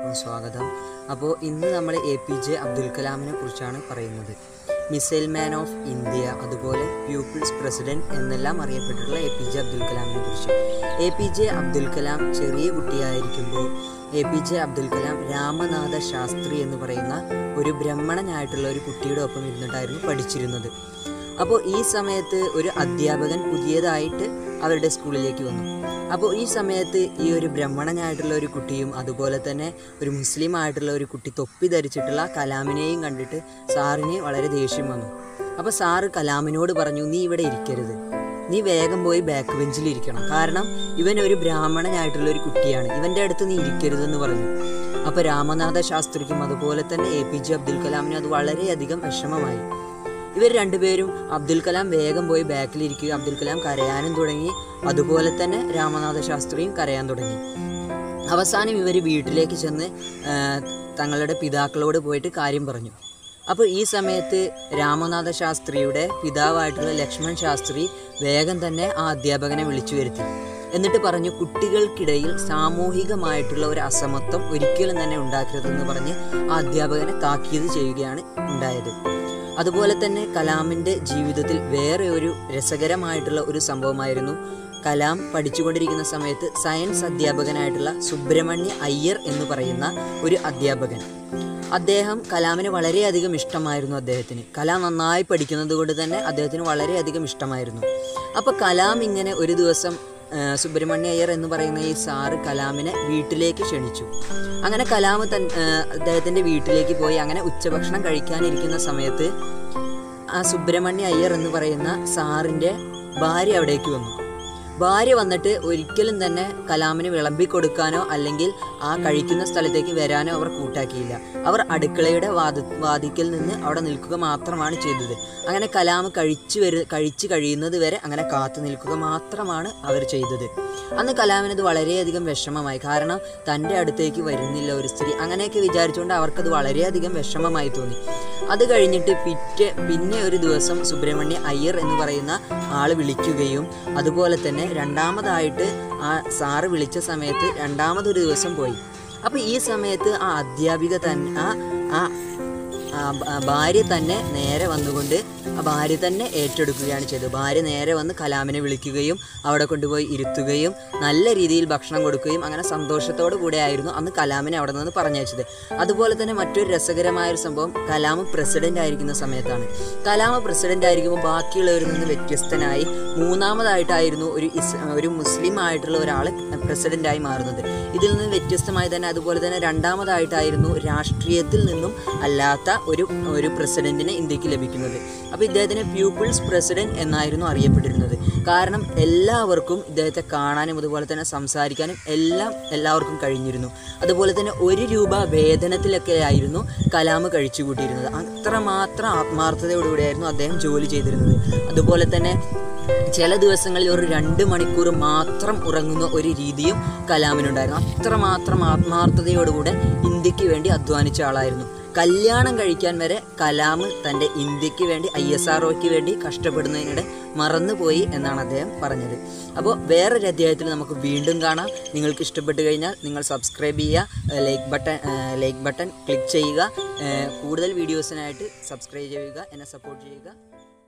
എല്ലാവർക്കും സ്വാഗതം അപ്പോൾ ഇന്ന് നമ്മൾ എ പി ജെ അബ്ദുൽ കലാമിനെ കുറിച്ചാണ് പറയുന്നത് മിസൈൽ മാൻ ഓഫ് ഇന്ത്യ അതുപോലെ പീപ്പിൾസ് പ്രസിഡന്റ് എന്നെല്ലാം അറിയപ്പെട്ടിട്ടുള്ള എ പി ജെ അബ്ദുൽ കലാമിനെ കുറിച്ച് A P J Abdul Kalam ചെറിയ കുട്ടിയായിരിക്കുമ്പോൾ A P J Abdul Kalam Ramanatha Shastri എന്ന് പറയുന്ന ഒരു ബ്രഹ്മണനായിട്ടുള്ള ഒരു കുട്ടിയുടെ ഒപ്പം ഇരുന്നിട്ടായിരുന്നു പഠിച്ചിരുന്നത് അപ്പോൾ ഈ സമയത്ത് ഒരു അധ്യാപകൻ പുതിയതായിട്ട് അവരുടെ സ്കൂളിലേക്ക് വന്നു അപ്പോൾ ഈ സമയത്ത് ഈ ഒരു ബ്രഹ്മണനായിട്ടുള്ള ഒരു കുട്ടിയും അതുപോലെ തന്നെ ഒരു മുസ്ലിം ആയിട്ടുള്ള ഒരു കുട്ടി തൊപ്പി ധരിച്ചിട്ടുള്ള കലാമിനെയും കണ്ടിട്ട് സാറിന് വളരെ ദേഷ്യം വന്നു അപ്പോൾ സാറ് കലാമിനോട് പറഞ്ഞു നീ ഇവിടെ ഇരിക്കരുത് നീ വേഗം പോയി ബാക്ക് ബെഞ്ചിൽ ഇരിക്കണം കാരണം ഇവൻ ഒരു ബ്രാഹ്മണനായിട്ടുള്ള ഒരു കുട്ടിയാണ് ഇവൻ്റെ അടുത്ത് നീ ഇരിക്കരുതെന്ന് പറഞ്ഞു അപ്പോൾ രാമനാഥ ശാസ്ത്രിക്കും അതുപോലെ തന്നെ എ പി ജെ അബ്ദുൽ കലാമിനും അത് വളരെയധികം വിഷമമായി ഇവർ രണ്ടുപേരും അബ്ദുൽ കലാം വേഗം പോയി ബാക്കിലിരിക്കുക അബ്ദുൽ കലാം കരയാനും തുടങ്ങി അതുപോലെ തന്നെ രാമനാഥ ശാസ്ത്രിയും കരയാൻ തുടങ്ങി അവസാനം ഇവർ വീട്ടിലേക്ക് ചെന്ന് ആ, തങ്ങളുടെ പിതാക്കളോട് പോയിട്ട് കാര്യം പറഞ്ഞു അപ്പോൾ ഈ സമയത്ത് രാമനാഥ ശാസ്ത്രിയുടെ പിതാവായിട്ടുള്ള ലക്ഷ്മൺ ശാസ്ത്രി വേഗം തന്നെ ആ അധ്യാപകനെ വിളിച്ചു വരുത്തി എന്നിട്ട് പറഞ്ഞു കുട്ടികൾക്കിടയിൽ സാമൂഹികമായിട്ടുള്ള ഒരു അസമത്വം ഒരിക്കലും തന്നെ ഉണ്ടാക്കരുതെന്ന് പറഞ്ഞ് ആ അധ്യാപകനെ താക്കീത് ചെയ്യുകയാണ് ഉണ്ടായത് അതുപോലെ തന്നെ കലാമിൻ്റെ ജീവിതത്തിൽ വേറെ ഒരു രസകരമായിട്ടുള്ള ഒരു സംഭവമായിരുന്നു കലാം പഠിച്ചുകൊണ്ടിരിക്കുന്ന സമയത്ത് സയൻസ് അധ്യാപകനായിട്ടുള്ള സുബ്രഹ്മണ്യ അയ്യർ എന്ന് പറയുന്ന ഒരു അധ്യാപകൻ അദ്ദേഹം കലാമിന് വളരെയധികം ഇഷ്ടമായിരുന്നു അദ്ദേഹത്തിന് കലാം നന്നായി പഠിക്കുന്നത് കൊണ്ട് തന്നെ അദ്ദേഹത്തിന് വളരെയധികം ഇഷ്ടമായിരുന്നു അപ്പോൾ കലാം ഇങ്ങനെ ഒരു ദിവസം ആ, സുബ്രഹ്മണ്യ അയ്യർ എന്ന് പറയുന്ന ഈ സാറ് കലാമിനെ വീട്ടിലേക്ക് ക്ഷണിച്ചു അങ്ങനെ കലാം തൻ ആ, അദ്ദേഹത്തിൻ്റെ വീട്ടിലേക്ക് പോയി അങ്ങനെ ഉച്ചഭക്ഷണം കഴിക്കാനിരിക്കുന്ന സമയത്ത് ആ സുബ്രഹ്മണ്യ അയ്യർ എന്ന് പറയുന്ന സാറിൻ്റെ ഭാര്യ അവിടേക്ക് വന്നു ഭാര്യ വന്നിട്ട് ഒരിക്കലും തന്നെ കലാമിന് വിളമ്പി കൊടുക്കാനോ അല്ലെങ്കിൽ ആ കഴിക്കുന്ന സ്ഥലത്തേക്ക് വരാനോ അവർ കൂട്ടാക്കിയില്ല അവർ അടുക്കളയുടെ വാദ വാതിക്കൽ നിന്ന് അവിടെ നിൽക്കുക മാത്രമാണ് ചെയ്തത് അങ്ങനെ കലാം കഴിച്ചു വരു കഴിച്ചു കഴിയുന്നത് വരെ അങ്ങനെ കാത്തു നിൽക്കുക മാത്രമാണ് അവർ ചെയ്തത് അന്ന് കലാമിന് ഇത് വളരെയധികം വിഷമമായി കാരണം തൻ്റെ അടുത്തേക്ക് വരുന്നില്ല ഒരു സ്ത്രീ അങ്ങനെയൊക്കെ വിചാരിച്ചുകൊണ്ട് അവർക്കത് വളരെയധികം വിഷമമായി തോന്നി അത് കഴിഞ്ഞിട്ട് പിറ്റേ പിന്നെ ഒരു ദിവസം സുബ്രഹ്മണ്യ അയ്യർ എന്ന് പറയുന്ന ആൾ വിളിക്കുകയും അതുപോലെ തന്നെ രണ്ടാമതായിട്ട് ആ സാറ് വിളിച്ച സമയത്ത് രണ്ടാമതൊരു ദിവസം പോയി അപ്പോൾ ഈ സമയത്ത് ആ അധ്യാപിക തന്നെ ആ ആ ആ ഭ- ആ ഭാര്യ തന്നെ നേരെ വന്നുകൊണ്ട് ആ ഭാര്യ തന്നെ ഏറ്റെടുക്കുകയാണ് ചെയ്തത് ഭാര്യ നേരെ വന്ന് കലാമിനെ വിളിക്കുകയും അവിടെ കൊണ്ടുപോയി ഇരുത്തുകയും നല്ല രീതിയിൽ ഭക്ഷണം കൊടുക്കുകയും അങ്ങനെ സന്തോഷത്തോടു കൂടെ ആയിരുന്നു അന്ന് കലാമിനെ അവിടെ നിന്ന് പറഞ്ഞയച്ചത് അതുപോലെ തന്നെ മറ്റൊരു രസകരമായ ഒരു സംഭവം കലാം പ്രസിഡന്റ് ആയിരിക്കുന്ന സമയത്താണ് കലാം പ്രസിഡന്റ് ആയിരിക്കുമ്പോൾ ബാക്കിയുള്ളവരിൽ നിന്ന് വ്യത്യസ്തനായി മൂന്നാമതായിട്ടായിരുന്നു ഒരു ഇസ് ഒരു മുസ്ലിം ആയിട്ടുള്ള ഒരാൾ പ്രസിഡന്റായി മാറുന്നത് ഇതിൽ നിന്ന് വ്യത്യസ്തമായി തന്നെ അതുപോലെ തന്നെ രണ്ടാമതായിട്ടായിരുന്നു രാഷ്ട്രീയത്തിൽ നിന്നും അല്ലാത്ത ഒരു ഒരു പ്രസിഡന്റിനെ ഇന്ത്യക്ക് ലഭിക്കുന്നത് അപ്പോൾ ഇദ്ദേഹത്തിന് പീപ്പിൾസ് പ്രസിഡന്റ് എന്നായിരുന്നു അറിയപ്പെട്ടിരുന്നത് കാരണം എല്ലാവർക്കും ഇദ്ദേഹത്തെ കാണാനും അതുപോലെ തന്നെ സംസാരിക്കാനും എല്ലാം എല്ലാവർക്കും കഴിഞ്ഞിരുന്നു അതുപോലെ തന്നെ ഒരു രൂപ വേതനത്തിലൊക്കെ ആയിരുന്നു കലാം കഴിച്ചു കൂട്ടിയിരുന്നത് അത്രമാത്രം ആത്മാർത്ഥതയോടുകൂടിയായിരുന്നു അദ്ദേഹം ജോലി ചെയ്തിരുന്നത് അതുപോലെ തന്നെ ചില ദിവസങ്ങളിൽ ഒരു രണ്ട് മണിക്കൂർ മാത്രം ഉറങ്ങുന്ന ഒരു രീതിയും കലാമിനുണ്ടായിരുന്നു അത്രമാത്രം ആത്മാർത്ഥതയോടുകൂടെ ഇന്ത്യക്ക് വേണ്ടി അധ്വാനിച്ച ആളായിരുന്നു കല്യാണം കഴിക്കാൻ വരെ കലാം തൻ്റെ ഇന്ത്യക്ക് വേണ്ടി ഐ എസ് ആർ വേണ്ടി കഷ്ടപ്പെടുന്നതിനിടെ മറന്നുപോയി എന്നാണ് അദ്ദേഹം പറഞ്ഞത് അപ്പോൾ വേറൊരു അധ്യായത്തിൽ നമുക്ക് വീണ്ടും കാണാം നിങ്ങൾക്ക് ഇഷ്ടപ്പെട്ട് കഴിഞ്ഞാൽ നിങ്ങൾ സബ്സ്ക്രൈബ് ചെയ്യുക like button like button click ചെയ്യുക ഏഹ് കൂടുതൽ വീഡിയോസിനായിട്ട് സബ്സ്ക്രൈബ് ചെയ്യുക എന്നെ സപ്പോർട്ട് ചെയ്യുക